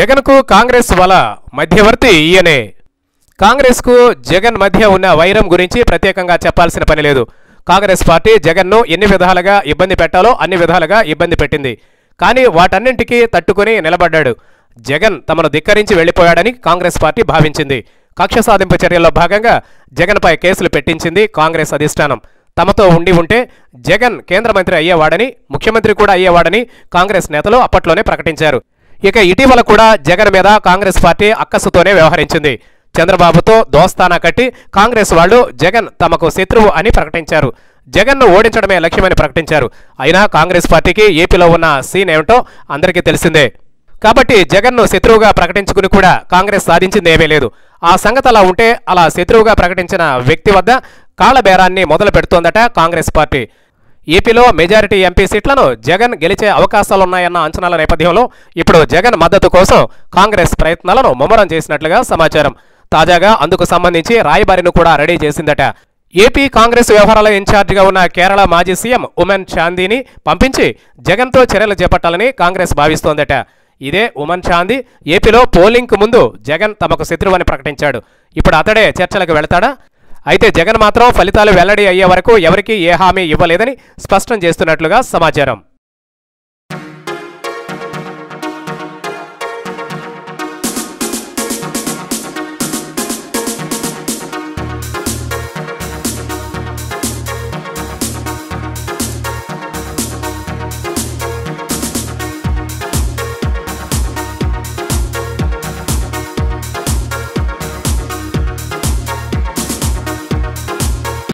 జగన్కు కాంగ్రెస్ వల మధ్యవర్తి ఈయనే కాంగ్రెస్కు జగన్ మధ్య ఉన్న వైరం గురించి ప్రత్యేకంగా చెప్పాల్సిన పని లేదు కాంగ్రెస్ పార్టీ జగన్ను ఎన్ని విధాలుగా ఇబ్బంది పెట్టాలో అన్ని విధాలుగా ఇబ్బంది పెట్టింది కానీ వాటన్నింటికీ తట్టుకుని నిలబడ్డాడు జగన్ తమను ధిక్కరించి వెళ్లిపోయాడని కాంగ్రెస్ పార్టీ భావించింది కక్ష సాధింపు చర్యల్లో భాగంగా జగన్పై కేసులు పెట్టించింది కాంగ్రెస్ అధిష్టానం తమతో ఉండి ఉంటే జగన్ కేంద్ర మంత్రి అయ్యేవాడని ముఖ్యమంత్రి కూడా అయ్యేవాడని కాంగ్రెస్ నేతలు అప్పట్లోనే ప్రకటించారు ఇక ఇటీవల కూడా జగన్ మీద కాంగ్రెస్ పార్టీ అక్కసుతోనే వ్యవహరించింది చంద్రబాబుతో దోస్తానా కట్టి కాంగ్రెస్ వాళ్ళు జగన్ తమకు శత్రువు అని ప్రకటించారు జగన్ను ఓడించడమే లక్ష్యమని ప్రకటించారు అయినా కాంగ్రెస్ పార్టీకి ఏపీలో ఉన్న సీన్ ఏమిటో అందరికీ తెలిసిందే కాబట్టి జగన్ను శత్రువుగా ప్రకటించుకుని కూడా కాంగ్రెస్ సాధించింది ఏమీ లేదు ఆ సంగతి అలా ఉంటే అలా శత్రువుగా ప్రకటించిన వ్యక్తి వద్ద కాళ్లబేరాన్ని మొదలు పెడుతోందట కాంగ్రెస్ పార్టీ ఏపీలో మెజారిటీ ఎంపీ సీట్లను జగన్ గెలిచే అవకాశాలున్నాయన్న అంచనాల నేపథ్యంలో ఇప్పుడు జగన్ మద్దతు కోసం కాంగ్రెస్ ప్రయత్నాలను ముమ్మరం చేసినట్లుగా సమాచారం తాజాగా అందుకు సంబంధించి రాయబారిని కూడా రెడీ చేసిందట ఏపీ కాంగ్రెస్ వ్యవహారాల ఇన్ఛార్జిగా ఉన్న కేరళ మాజీ సీఎం ఉమెన్ చాందీని పంపించి జగన్తో చర్యలు చేపట్టాలని కాంగ్రెస్ భావిస్తోందట ఇదే ఉమన్ చాందీ ఏపీలో పోలింగ్కు ముందు జగన్ తమకు శత్రువని ప్రకటించాడు ఇప్పుడు అతడే చర్చలకు వెళతాడా అయితే జగన్ మాత్రం ఫలితాలు వెల్లడి అయ్యే వరకు ఎవరికీ ఏ హామీ ఇవ్వలేదని స్పష్టం చేస్తున్నట్లుగా సమాచారం